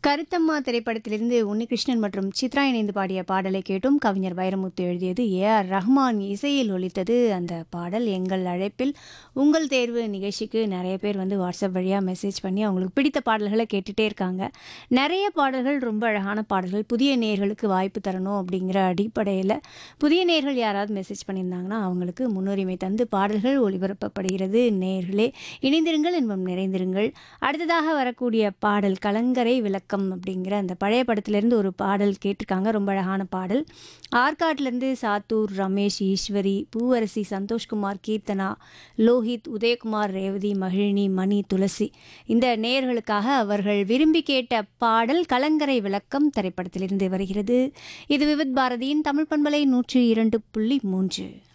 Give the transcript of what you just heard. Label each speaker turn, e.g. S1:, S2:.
S1: கருத்தம்மா திரைப்படத்திலிருந்து உன்னிகிருஷ்ணன் மற்றும் சித்ரா இணைந்து பாடிய பாடலை கேட்டும் கவிஞர் வைரமுத்து எழுதியது ஏ ஆர் ரஹ்மான் இசையில் ஒலித்தது அந்த பாடல் எங்கள் அழைப்பில் உங்கள் தேர்வு நிகழ்ச்சிக்கு நிறைய பேர் வந்து வாட்ஸ்அப் வழியாக மெசேஜ் பண்ணி அவங்களுக்கு பிடித்த பாடல்களை கேட்டுகிட்டே இருக்காங்க நிறைய பாடல்கள் ரொம்ப அழகான பாடல்கள் புதிய நேர்களுக்கு வாய்ப்பு தரணும் அப்படிங்கிற அடிப்படையில் புதிய நேர்கள் யாராவது மெசேஜ் பண்ணியிருந்தாங்கன்னா அவங்களுக்கு முன்னுரிமை தந்து பாடல்கள் ஒளிபரப்பப்படுகிறது நேர்களே இணைந்திருங்கள் என்பம் நிறைந்திருங்கள் அடுத்ததாக வரக்கூடிய பாடல் கலங்கரை விளக்கம் அப்படிங்கிற அந்த பழைய படத்திலிருந்து ஒரு பாடல் கேட்டிருக்காங்க ரொம்ப அழகான பாடல் ஆற்காட்டிலேருந்து சாத்தூர் ரமேஷ் ஈஸ்வரி பூவரசி சந்தோஷ்குமார் கீர்த்தனா லோஹித் உதயகுமார் ரேவதி மகிழினி மணி துளசி இந்த நேயர்களுக்காக அவர்கள் விரும்பி கேட்ட பாடல் கலங்கரை விளக்கம் திரைப்படத்திலிருந்து வருகிறது இது விவித் பாரதியின் தமிழ் பண்பலை நூற்றி இரண்டு புள்ளி மூன்று